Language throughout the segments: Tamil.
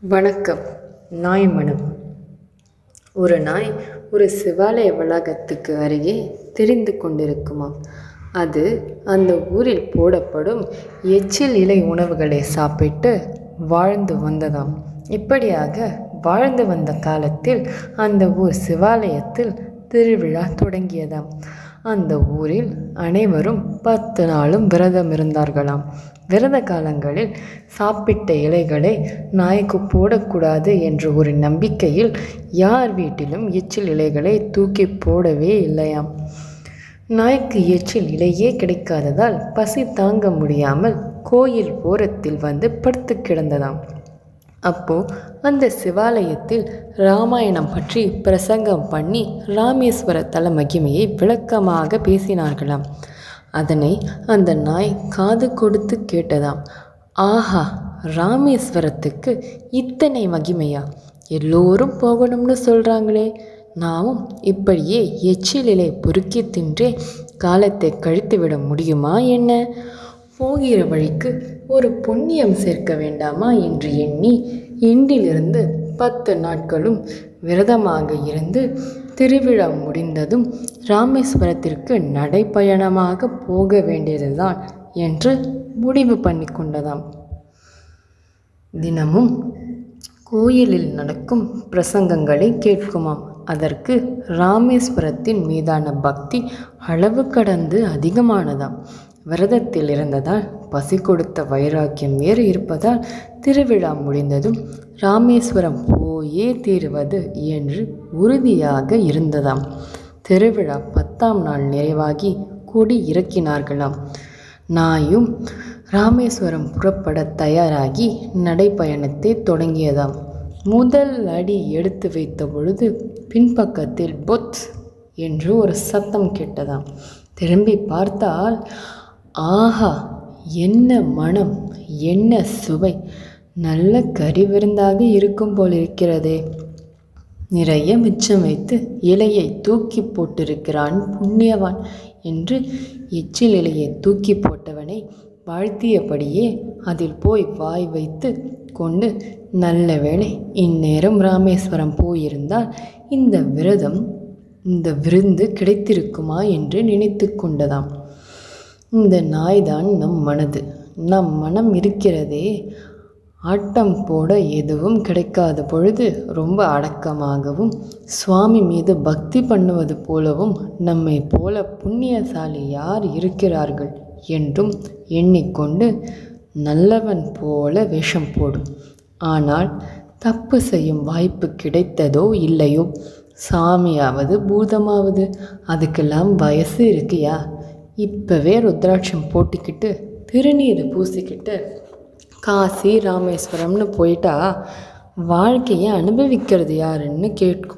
வணக்கம் நாய் மனம் ஒரு நாய் ஒரு சிவாலய வளாகத்துக்கு அருகே தெரிந்து கொண்டிருக்குமாம் அது அந்த ஊரில் போடப்படும் எச்சில் இலை உணவுகளை சாப்பிட்டு வாழ்ந்து வந்ததாம் இப்படியாக வாழ்ந்து வந்த காலத்தில் அந்த ஊர் சிவாலயத்தில் திருவிழா தொடங்கியதாம் அந்த ஊரில் அனைவரும் பத்து நாளும் விரதம் இருந்தார்களாம் விரத காலங்களில் சாப்பிட்ட இலைகளை நாய்க்கு போடக்கூடாது என்ற ஒரு நம்பிக்கையில் யார் வீட்டிலும் எச்சில் இலைகளை தூக்கி போடவே இல்லையாம் நாய்க்கு எச்சில் இலையே கிடைக்காததால் பசி தாங்க முடியாமல் கோயில் ஓரத்தில் வந்து படுத்து கிடந்ததாம் அப்போ அந்த சிவாலயத்தில் ராமாயணம் பற்றி பிரசங்கம் பண்ணி ராமேஸ்வர தல மகிமையை விளக்கமாக பேசினார்களாம் அதனை அந்த நாய் காது கொடுத்து கேட்டதாம் ஆஹா ராமேஸ்வரத்துக்கு இத்தனை மகிமையா எல்லோரும் போகணும்னு சொல்கிறாங்களே நாமும் இப்படியே எச்சிலிலை பொறுக்கி தின்றே காலத்தை கழித்துவிட முடியுமா என்ன போகிற வழிக்கு ஒரு புண்ணியம் சேர்க்க வேண்டாமா என்று எண்ணி இன்றிலிருந்து பத்து நாட்களும் விரதமாக இருந்து திருவிழா முடிந்ததும் ராமேஸ்வரத்திற்கு நடைப்பயணமாக போக வேண்டியதுதான் என்று முடிவு பண்ணி கொண்டதாம் தினமும் கோயிலில் நடக்கும் பிரசங்கங்களை கேட்குமாம் அதற்கு ராமேஸ்வரத்தின் மீதான பக்தி அளவு கடந்து அதிகமானதாம் விரதத்தில் இருந்ததால் பசி கொடுத்த வைராக்கியம் வேறு இருப்பதால் திருவிழா முடிந்ததும் ராமேஸ்வரம் போயே தீருவது என்று உறுதியாக இருந்ததாம் திருவிழா பத்தாம் நாள் நிறைவாகி கொடி இறக்கினார்களாம் நாயும் ராமேஸ்வரம் புறப்பட தயாராகி நடைப்பயணத்தை தொடங்கியதாம் முதல் அடி எடுத்து வைத்த பொழுது பின்பக்கத்தில் பொத் என்று ஒரு சத்தம் கேட்டதாம் திரும்பி பார்த்தால் ஆஹா என்ன மனம் என்ன சுவை நல்ல கறி விருந்தாக இருக்கும் போல் இருக்கிறதே நிறைய மிச்சம் வைத்து இலையை தூக்கி போட்டிருக்கிறான் புண்ணியவான் என்று எச்சில் இலையை தூக்கி போட்டவனை வாழ்த்தியபடியே அதில் போய் வாய் வைத்து கொண்டு நல்ல வேளை இந்நேரம் ராமேஸ்வரம் போயிருந்தால் இந்த விரதம் இந்த விருந்து கிடைத்திருக்குமா என்று நினைத்து கொண்டதாம் இந்த நாய்தான் நம் மனது நம் மனம் இருக்கிறதே ஆட்டம் போட எதுவும் கிடைக்காத பொழுது ரொம்ப அடக்கமாகவும் சுவாமி மீது பக்தி பண்ணுவது போலவும் நம்மை போல புண்ணியசாலி யார் இருக்கிறார்கள் என்றும் எண்ணிக்கொண்டு நல்லவன் போல வேஷம் போடும் ஆனால் தப்பு செய்யும் வாய்ப்பு கிடைத்ததோ இல்லையோ சாமியாவது பூதமாவது அதுக்கெல்லாம் வயசு இருக்கியா இப்போவே ருத்ராட்சம் போட்டுக்கிட்டு திருநீர் பூசிக்கிட்டு காசி ராமேஸ்வரம்னு போயிட்டா வாழ்க்கையை அனுபவிக்கிறது யாருன்னு கேட்கும்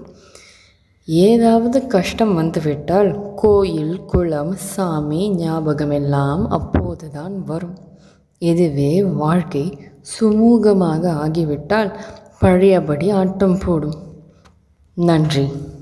ஏதாவது கஷ்டம் வந்துவிட்டால் கோயில் குளம் சாமி ஞாபகம் எல்லாம் அப்போதுதான் வரும் இதுவே வாழ்க்கை சுமூகமாக ஆகிவிட்டால் பழையபடி ஆட்டம் போடும் நன்றி